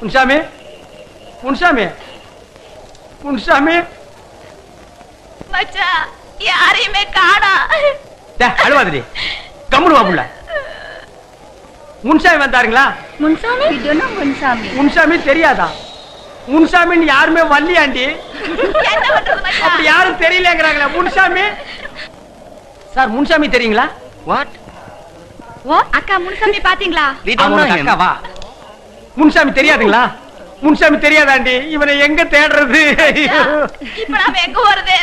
முன்சாமி முன்சாமி முன்சாமி மச்சான் யாரையுமே காணா டேய், அழுவாதடி கம்முனு வா புள்ள முன்சாமி வந்தாருங்களா முன்சாமி இதுனா முன்சாமி முன்சாமி தெரியாதா முன்சாமின்னு யாருமே வரலையாண்டி என்ன பண்றது மச்சான் அப்படி யாரும் தெரியலங்கிறாங்களே முன்சாமி சார் முன்சாமி தெரியுங்களா வாட் ஓ அக்கா முன்சாமி பாத்தீங்களா அவனுக்கு அக்காவா முன்சாமி தெரியாதுங்களா முன்சாமி தெரியாதாண்டி இவனை எங்க தேடுறது இப்ப நாம எங்க போறது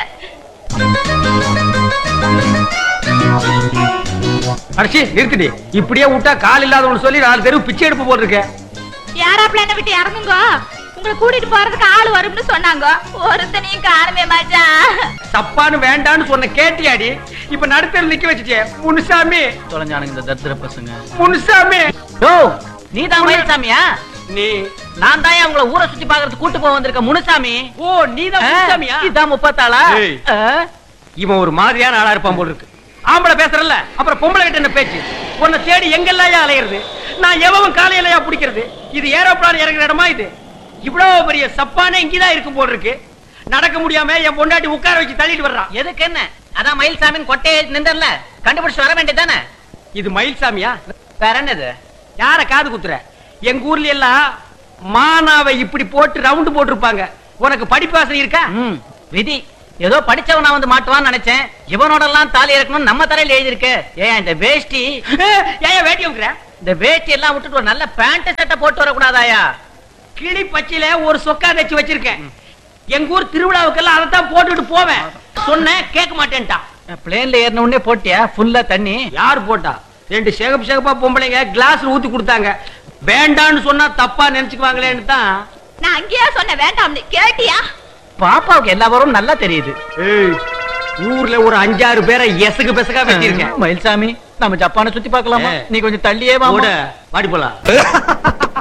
அடிச்சு நிறுத்துடி இப்படியே விட்டா கால் இல்லாதவனு சொல்லி நாலு தெருவு பிச்சை எடுப்பு போட்டிருக்கேன் யாராப்ல என்ன விட்டு இறங்குங்க உங்களை கூட்டிட்டு போறதுக்கு ஆள் வரும்னு சொன்னாங்க ஒருத்தனையும் காணுமே மச்சான் தப்பான்னு வேண்டான்னு சொன்ன கேட்டியாடி இப்ப நடுத்தர் நிக்க வச்சுச்சே முனுசாமி தொலைஞ்சானுங்க இந்த தரித்திர பசங்க முனுசாமி ஓ நீ தான் மயில்சாமியா நீ நான் தான் உங்களை ஊரை சுத்தி பாக்குறதுக்கு கூட்டு போக வந்திருக்க முனுசாமி ஓ நீதான் முனுசாமியா இதான் முப்பத்தாளா ஏய். ஆ? இவன் ஒரு மாதிரியான ஆளா இருப்பான் போல இருக்கு ஆம்பளை பேசுறல்ல அப்புறம் பொம்பளை கிட்ட என்ன பேச்சு உன்னை தேடி எங்கெல்லாம் அலையிறது நான் எவன் காலையிலயா பிடிக்கிறது இது ஏரோப்ளான் இறங்குற இடமா இது இவ்வளவு பெரிய சப்பானே இங்கதான் இருக்கும் போல இருக்கு நடக்க முடியாம என் பொண்டாட்டி உட்கார வச்சு தள்ளிட்டு வர்றான் எதுக்கு என்ன அதான் மயில்சாமின் கொட்டையை நின்றல கண்டுபிடிச்சு வர வேண்டியதானே இது மயில்சாமியா வேற என்னது யார காது குத்துற எங்க ஊர்ல எல்லாம் மானாவை இப்படி போட்டு ரவுண்டு போட்டிருப்பாங்க உனக்கு படிப்பு வாசனை இருக்கா ம், விதி ஏதோ படிச்சவனா வந்து மாட்டுவான்னு நினைச்சேன் இவனோட எல்லாம் தாலி இறக்கணும் நம்ம தலையில எழுதிருக்கு ஏன் இந்த வேஷ்டி ஏன் வேட்டி வைக்கிற இந்த வேஷ்டி எல்லாம் விட்டுட்டு ஒரு நல்ல பேண்ட் சட்டை போட்டு வரக்கூடாதாயா கிளி பச்சையில ஒரு சொக்கா தச்சு வச்சிருக்கேன் எங்க ஊர் திருவிழாவுக்கெல்லாம் அதைத்தான் போட்டுட்டு போவேன் சொன்னேன் கேட்க மாட்டேன்ட்டான் பிளேன்ல ஏறின உடனே போட்டியா ஃபுல்லா தண்ணி யார் போட்டா ரெண்டு சேகப் சேகப்பா பொம்பளைங்க கிளாஸ்ல ஊத்தி கொடுத்தாங்க வேண்டான்னு சொன்னா தப்பா நினைச்சுக்குவாங்களேன்னு தான் நான் அங்கேயா சொன்னேன் வேண்டாம்னு கேட்டியா பாப்பாவுக்கு எல்லா வரும் நல்லா தெரியுது ஏய், ஊர்ல ஒரு அஞ்சாறு பேரை எசகு பெசகா வச்சிருக்கேன் மயில்சாமி நம்ம ஜப்பானை சுத்தி பார்க்கலாமா ஏ. நீ கொஞ்சம் தள்ளியே வா வாடி போலாம்